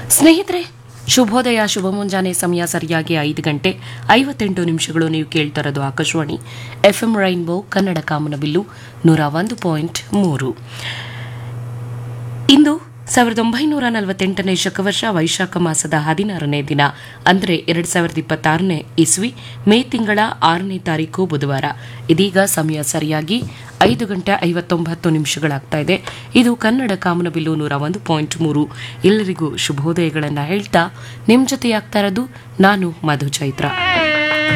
ಸ್ನೇಹಿತರೆ ಶುಭೋದಯ ಶುಭ ಮುಂಜಾನೆ ಸಮಯ ಸರಿಯಾಗಿ ಐದು ಗಂಟೆ ಐವತ್ತೆಂಟು ನಿಮಿಷಗಳು ನೀವು ಕೇಳ್ತಾ ಇರೋದು Akashvani F M rainbow Kannada ಕಾಮನಬಿಲ್ಲು ನೂರ ಒಂದು ಪಾಯಿಂಟ್ ಮೂರು ಇಂದು ಸಾವಿರದ ಒಂಬೈನೂರ ನಲವತ್ತೆಂಟನೇ ಶಕವರ್ಷ ವೈಶಾಖ ಮಾಸದ ಹದಿನಾರನೇ ದಿನ ಅಂದರೆ ಎರಡು ಸಾವಿರದ ಇಪ್ಪತ್ತಾರನೇ ಇಸ್ವಿ ಮೇ ತಿಂಗಳ ಆರನೇ ತಾರೀಕು ಬುಧವಾರ ಇದೀಗ ಸಮಯ ಸರಿಯಾಗಿ ಐದು ಗಂಟೆ ಐವತ್ತೊಂಬತ್ತು ನಿಮಿಷಗಳಾಗ್ತಾ ಇದೆ ಇದು ಕನ್ನಡ ಕಾಮನಬಿಲ್ಲು ನೂರ ಒಂದು ಪಾಯಿಂಟ್ ಮೂರು ಎಲ್ಲರಿಗೂ ಶುಭೋದಯಗಳನ್ನು ಹೇಳ್ತಾ ನಿಮ್ಮ ಜೊತೆಯಾಗ್ತಾ ಇರೋದು ನಾನು ಮಧು ಚೈತ್ರ